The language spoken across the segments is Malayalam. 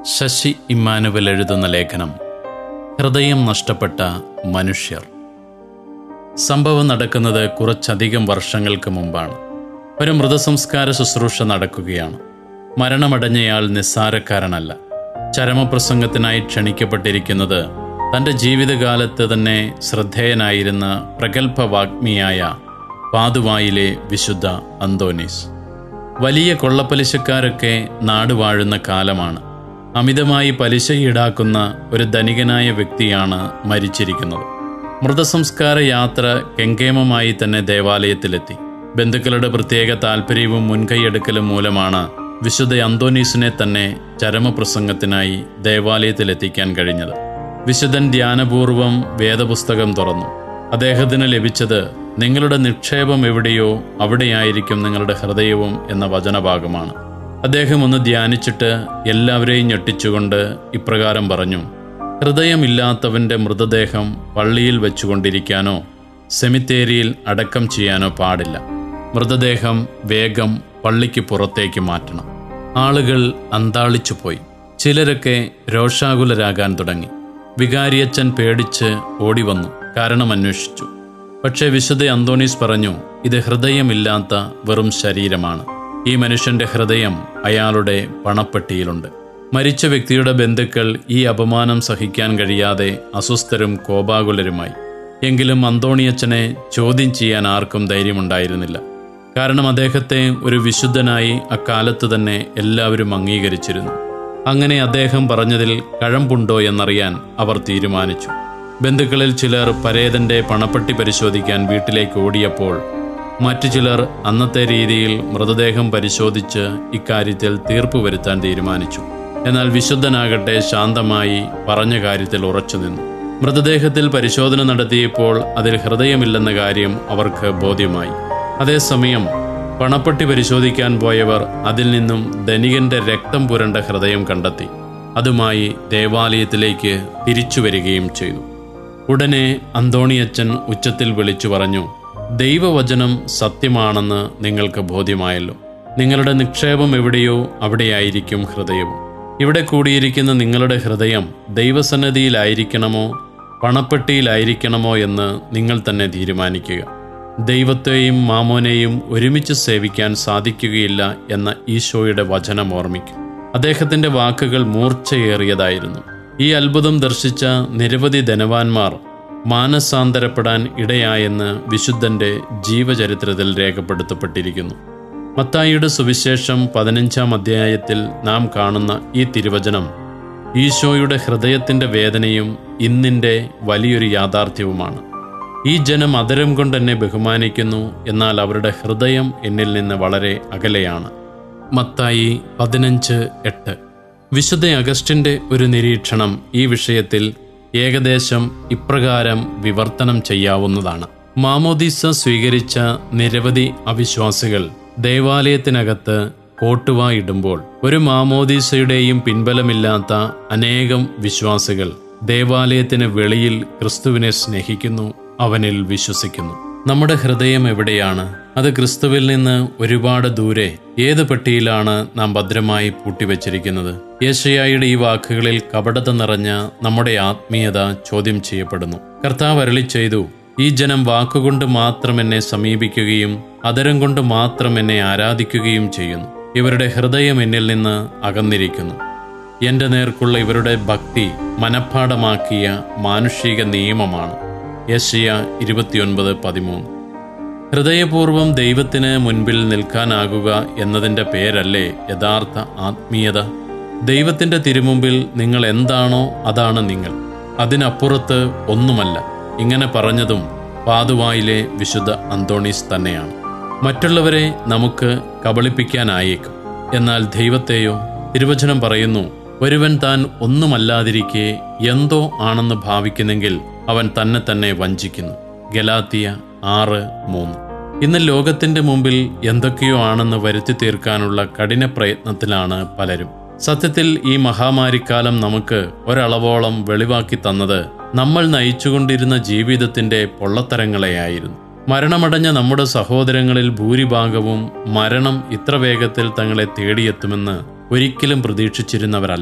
ശശി ഇമ്മാനുവൽ എഴുതുന്ന ലേഖനം ഹൃദയം നഷ്ടപ്പെട്ട മനുഷ്യർ സംഭവം നടക്കുന്നത് കുറച്ചധികം വർഷങ്ങൾക്ക് മുമ്പാണ് ഒരു മൃതസംസ്കാര ശുശ്രൂഷ നടക്കുകയാണ് മരണമടഞ്ഞയാൾ നിസ്സാരക്കാരനല്ല ചരമപ്രസംഗത്തിനായി ക്ഷണിക്കപ്പെട്ടിരിക്കുന്നത് തൻ്റെ ജീവിതകാലത്ത് തന്നെ ശ്രദ്ധേയനായിരുന്ന പ്രഗത്ഭ വാഗ്മിയായ പാതുവായിലെ വിശുദ്ധ അന്തോനീസ് വലിയ കൊള്ളപ്പലിശക്കാരൊക്കെ നാടുവാഴുന്ന കാലമാണ് അമിതമായി പലിശ ഈടാക്കുന്ന ഒരു ധനികനായ വ്യക്തിയാണ് മരിച്ചിരിക്കുന്നത് മൃതസംസ്കാര യാത്ര കെങ്കേമമായി തന്നെ ദേവാലയത്തിലെത്തി ബന്ധുക്കളുടെ പ്രത്യേക താല്പര്യവും മുൻകൈയെടുക്കലും മൂലമാണ് വിശുദ്ധ അന്തോനീസിനെ തന്നെ ചരമപ്രസംഗത്തിനായി ദേവാലയത്തിലെത്തിക്കാൻ കഴിഞ്ഞത് വിശുദ്ധൻ ധ്യാനപൂർവം വേദപുസ്തകം തുറന്നു അദ്ദേഹത്തിന് ലഭിച്ചത് നിങ്ങളുടെ നിക്ഷേപം എവിടെയോ അവിടെയായിരിക്കും നിങ്ങളുടെ ഹൃദയവും എന്ന വചനഭാഗമാണ് അദ്ദേഹം ഒന്ന് ധ്യാനിച്ചിട്ട് എല്ലാവരെയും ഞെട്ടിച്ചുകൊണ്ട് ഇപ്രകാരം പറഞ്ഞു ഹൃദയമില്ലാത്തവന്റെ മൃതദേഹം പള്ളിയിൽ വെച്ചുകൊണ്ടിരിക്കാനോ സെമിത്തേരിയിൽ അടക്കം ചെയ്യാനോ പാടില്ല മൃതദേഹം വേഗം പള്ളിക്ക് പുറത്തേക്ക് മാറ്റണം ആളുകൾ അന്താളിച്ചു പോയി ചിലരൊക്കെ രോഷാകുലരാകാൻ തുടങ്ങി വികാരിയച്ചൻ പേടിച്ച് ഓടിവന്നു കാരണം അന്വേഷിച്ചു പക്ഷേ വിശുദ്ധ അന്തോണീസ് പറഞ്ഞു ഇത് ഹൃദയമില്ലാത്ത വെറും ശരീരമാണ് ഈ മനുഷ്യന്റെ ഹൃദയം അയാളുടെ പണപ്പെട്ടിയിലുണ്ട് മരിച്ച വ്യക്തിയുടെ ബന്ധുക്കൾ ഈ അപമാനം സഹിക്കാൻ കഴിയാതെ അസ്വസ്ഥരും കോപാകുലരുമായി എങ്കിലും അന്തോണിയച്ചനെ ചോദ്യം ചെയ്യാൻ ആർക്കും ധൈര്യമുണ്ടായിരുന്നില്ല കാരണം അദ്ദേഹത്തെ ഒരു വിശുദ്ധനായി അക്കാലത്ത് തന്നെ എല്ലാവരും അംഗീകരിച്ചിരുന്നു അങ്ങനെ അദ്ദേഹം പറഞ്ഞതിൽ കഴമ്പുണ്ടോ എന്നറിയാൻ അവർ തീരുമാനിച്ചു ബന്ധുക്കളിൽ ചിലർ പരേതന്റെ പണപ്പെട്ടി പരിശോധിക്കാൻ വീട്ടിലേക്ക് ഓടിയപ്പോൾ മറ്റു ചിലർ അന്നത്തെ രീതിയിൽ മൃതദേഹം പരിശോധിച്ച് ഇക്കാര്യത്തിൽ തീർപ്പ് വരുത്താൻ തീരുമാനിച്ചു എന്നാൽ വിശുദ്ധനാകട്ടെ ശാന്തമായി പറഞ്ഞ കാര്യത്തിൽ ഉറച്ചു നിന്നു മൃതദേഹത്തിൽ പരിശോധന നടത്തിയപ്പോൾ അതിൽ ഹൃദയമില്ലെന്ന കാര്യം അവർക്ക് ബോധ്യമായി അതേസമയം പണപ്പെട്ടി പരിശോധിക്കാൻ പോയവർ അതിൽ നിന്നും ധനികന്റെ രക്തം പുരണ്ട ഹൃദയം കണ്ടെത്തി അതുമായി ദേവാലയത്തിലേക്ക് തിരിച്ചു വരികയും ചെയ്തു ഉടനെ അന്തോണിയച്ചൻ ഉച്ചത്തിൽ വിളിച്ചു പറഞ്ഞു ദൈവവചനം സത്യമാണെന്ന് നിങ്ങൾക്ക് ബോധ്യമായല്ലോ നിങ്ങളുടെ നിക്ഷേപം എവിടെയോ അവിടെയായിരിക്കും ഹൃദയവും ഇവിടെ കൂടിയിരിക്കുന്ന നിങ്ങളുടെ ഹൃദയം ദൈവസന്നദ്ധിയിലായിരിക്കണമോ പണപ്പെട്ടിയിലായിരിക്കണമോ എന്ന് നിങ്ങൾ തന്നെ തീരുമാനിക്കുക ദൈവത്തെയും മാമോനെയും ഒരുമിച്ച് സേവിക്കാൻ സാധിക്കുകയില്ല എന്ന ഈശോയുടെ വചനം ഓർമ്മിക്കും അദ്ദേഹത്തിന്റെ വാക്കുകൾ മൂർച്ചയേറിയതായിരുന്നു ഈ അത്ഭുതം ദർശിച്ച നിരവധി ധനവാന്മാർ മാനസാന്തരപ്പെടാൻ ഇടയായെന്ന് വിശുദ്ധന്റെ ജീവചരിത്രത്തിൽ രേഖപ്പെടുത്തപ്പെട്ടിരിക്കുന്നു മത്തായിയുടെ സുവിശേഷം പതിനഞ്ചാം അധ്യായത്തിൽ നാം കാണുന്ന ഈ തിരുവചനം ഈശോയുടെ ഹൃദയത്തിന്റെ വേദനയും ഇന്നിൻ്റെ വലിയൊരു യാഥാർത്ഥ്യവുമാണ് ഈ ജനം അതരം കൊണ്ട് എന്നെ ബഹുമാനിക്കുന്നു എന്നാൽ അവരുടെ ഹൃദയം എന്നിൽ നിന്ന് വളരെ അകലെയാണ് മത്തായി പതിനഞ്ച് എട്ട് വിശുദ്ധ അഗസ്റ്റിന്റെ ഒരു നിരീക്ഷണം ഈ വിഷയത്തിൽ ഏകദേശം ഇപ്രകാരം വിവർത്തനം ചെയ്യാവുന്നതാണ് മാമോദീസ സ്വീകരിച്ച നിരവധി അവിശ്വാസികൾ ദേവാലയത്തിനകത്ത് കോട്ടുവായിടുമ്പോൾ ഒരു മാമോദീസയുടെയും പിൻബലമില്ലാത്ത അനേകം വിശ്വാസികൾ ദേവാലയത്തിന് വെളിയിൽ ക്രിസ്തുവിനെ സ്നേഹിക്കുന്നു അവനിൽ വിശ്വസിക്കുന്നു നമ്മുടെ ഹൃദയം എവിടെയാണ് അത് ക്രിസ്തുവിൽ നിന്ന് ഒരുപാട് ദൂരെ ഏത് പെട്ടിയിലാണ് നാം ഭദ്രമായി പൂട്ടിവെച്ചിരിക്കുന്നത് യേശയായുടെ ഈ വാക്കുകളിൽ കപടത നിറഞ്ഞ നമ്മുടെ ആത്മീയത ചോദ്യം ചെയ്യപ്പെടുന്നു കർത്താവ് അരളി ചെയ്തു ഈ ജനം വാക്കുകൊണ്ട് മാത്രം എന്നെ സമീപിക്കുകയും അതരം കൊണ്ട് മാത്രം എന്നെ ആരാധിക്കുകയും ചെയ്യുന്നു ഇവരുടെ ഹൃദയം എന്നിൽ നിന്ന് അകന്നിരിക്കുന്നു എന്റെ നേർക്കുള്ള ഇവരുടെ ഭക്തി മനഃപ്പാടമാക്കിയ മാനുഷിക നിയമമാണ് യശയ ഇരുപത്തിയൊൻപത് പതിമൂന്ന് ഹൃദയപൂർവം ദൈവത്തിന് മുൻപിൽ നിൽക്കാനാകുക എന്നതിൻ്റെ പേരല്ലേ യഥാർത്ഥ ആത്മീയത ദൈവത്തിൻ്റെ തിരുമുമ്പിൽ നിങ്ങൾ എന്താണോ അതാണ് നിങ്ങൾ അതിനപ്പുറത്ത് ഒന്നുമല്ല ഇങ്ങനെ പറഞ്ഞതും പാതുവായിലെ വിശുദ്ധ അന്തോണീസ് തന്നെയാണ് മറ്റുള്ളവരെ നമുക്ക് കബളിപ്പിക്കാനായേക്കും എന്നാൽ ദൈവത്തെയോ തിരുവചനം പറയുന്നു ഒരുവൻ താൻ ഒന്നുമല്ലാതിരിക്കെ എന്തോ ആണെന്ന് ഭാവിക്കുന്നെങ്കിൽ അവൻ തന്നെ തന്നെ വഞ്ചിക്കുന്നു ഗലാത്തിയ ആറ് മൂന്ന് ഇന്ന് ലോകത്തിന്റെ മുമ്പിൽ എന്തൊക്കെയോ ആണെന്ന് വരുത്തി തീർക്കാനുള്ള കഠിന പ്രയത്നത്തിലാണ് പലരും സത്യത്തിൽ ഈ മഹാമാരിക്കാലം നമുക്ക് ഒരളവോളം വെളിവാക്കി തന്നത് നമ്മൾ നയിച്ചുകൊണ്ടിരുന്ന ജീവിതത്തിന്റെ പൊള്ളത്തരങ്ങളെയായിരുന്നു മരണമടഞ്ഞ നമ്മുടെ സഹോദരങ്ങളിൽ ഭൂരിഭാഗവും മരണം ഇത്ര വേഗത്തിൽ തങ്ങളെ തേടിയെത്തുമെന്ന് ഒരിക്കലും പ്രതീക്ഷിച്ചിരുന്നവരല്ല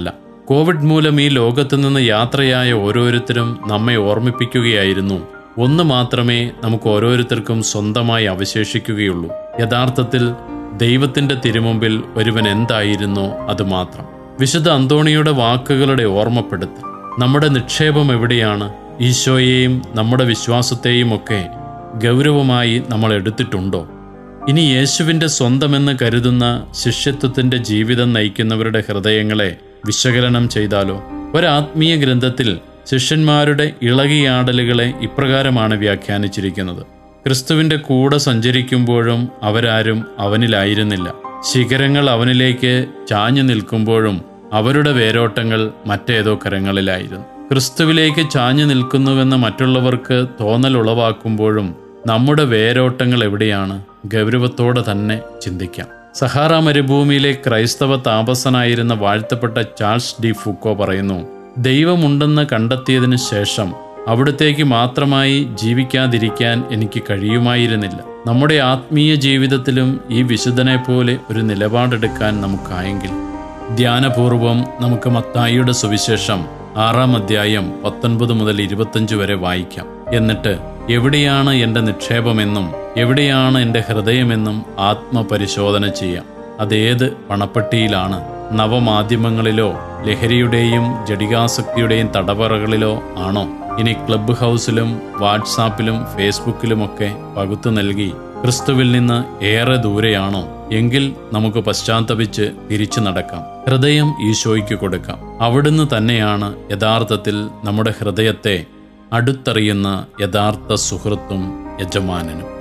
കോവിഡ് മൂലം ഈ ലോകത്തു നിന്ന് യാത്രയായ ഓരോരുത്തരും നമ്മെ ഓർമ്മിപ്പിക്കുകയായിരുന്നു ഒന്ന് മാത്രമേ നമുക്ക് ഓരോരുത്തർക്കും സ്വന്തമായി അവശേഷിക്കുകയുള്ളൂ യഥാർത്ഥത്തിൽ ദൈവത്തിന്റെ തിരുമുമ്പിൽ ഒരുവൻ എന്തായിരുന്നോ അത് മാത്രം വിശുദ്ധ അന്തോണിയുടെ വാക്കുകളുടെ ഓർമ്മപ്പെടുത്തൽ നമ്മുടെ നിക്ഷേപം എവിടെയാണ് ഈശോയെയും നമ്മുടെ വിശ്വാസത്തെയും ഒക്കെ ഗൗരവമായി നമ്മൾ എടുത്തിട്ടുണ്ടോ ഇനി യേശുവിൻ്റെ സ്വന്തമെന്ന് കരുതുന്ന ശിഷ്യത്വത്തിൻ്റെ ജീവിതം നയിക്കുന്നവരുടെ ഹൃദയങ്ങളെ വിശകലനം ചെയ്താലോ ഒരാത്മീയ ഗ്രന്ഥത്തിൽ ശിഷ്യന്മാരുടെ ഇളകിയാടലുകളെ ഇപ്രകാരമാണ് വ്യാഖ്യാനിച്ചിരിക്കുന്നത് ക്രിസ്തുവിൻ്റെ കൂടെ സഞ്ചരിക്കുമ്പോഴും അവരാരും അവനിലായിരുന്നില്ല ശിഖരങ്ങൾ അവനിലേക്ക് ചാഞ്ഞു നിൽക്കുമ്പോഴും അവരുടെ വേരോട്ടങ്ങൾ മറ്റേതോ കരങ്ങളിലായിരുന്നു ക്രിസ്തുവിലേക്ക് ചാഞ്ഞു നിൽക്കുന്നുവെന്ന് മറ്റുള്ളവർക്ക് തോന്നൽ ഉളവാക്കുമ്പോഴും നമ്മുടെ വേരോട്ടങ്ങൾ എവിടെയാണ് ഗൗരവത്തോടെ തന്നെ ചിന്തിക്കാം സഹാറ മരുഭൂമിയിലെ ക്രൈസ്തവ താപസനായിരുന്ന വാഴ്ത്തപ്പെട്ട ചാൾസ് ഡി ഫുക്കോ പറയുന്നു ദൈവമുണ്ടെന്ന് കണ്ടെത്തിയതിനു ശേഷം അവിടത്തേക്ക് മാത്രമായി ജീവിക്കാതിരിക്കാൻ എനിക്ക് കഴിയുമായിരുന്നില്ല നമ്മുടെ ആത്മീയ ജീവിതത്തിലും ഈ വിശുദ്ധനെ പോലെ ഒരു നിലപാടെടുക്കാൻ നമുക്കായെങ്കിൽ ധ്യാനപൂർവം നമുക്ക് മത്തായിയുടെ സുവിശേഷം ആറാം അധ്യായം പത്തൊൻപത് മുതൽ ഇരുപത്തഞ്ച് വരെ വായിക്കാം എന്നിട്ട് എവിടെയാണ് എൻ്റെ നിക്ഷേപമെന്നും എവിടെയാണ് എൻ്റെ ഹൃദയമെന്നും ആത്മപരിശോധന ചെയ്യാം അതേത് പണപ്പെട്ടിയിലാണ് നവമാധ്യമങ്ങളിലോ ലഹരിയുടെയും ജടികാസക്തിയുടെയും തടവറകളിലോ ആണോ ഇനി ക്ലബ്ബ് ഹൗസിലും വാട്സാപ്പിലും ഫേസ്ബുക്കിലുമൊക്കെ പകുത്തു നൽകി ക്രിസ്തുവിൽ നിന്ന് ഏറെ ദൂരെയാണോ എങ്കിൽ നമുക്ക് പശ്ചാത്തപിച്ച് തിരിച്ചു നടക്കാം ഹൃദയം ഈശോയ്ക്ക് കൊടുക്കാം അവിടുന്ന് തന്നെയാണ് യഥാർത്ഥത്തിൽ നമ്മുടെ ഹൃദയത്തെ അടുത്തറിയുന്ന യഥാർത്ഥ സുഹൃത്തും യജമാനനും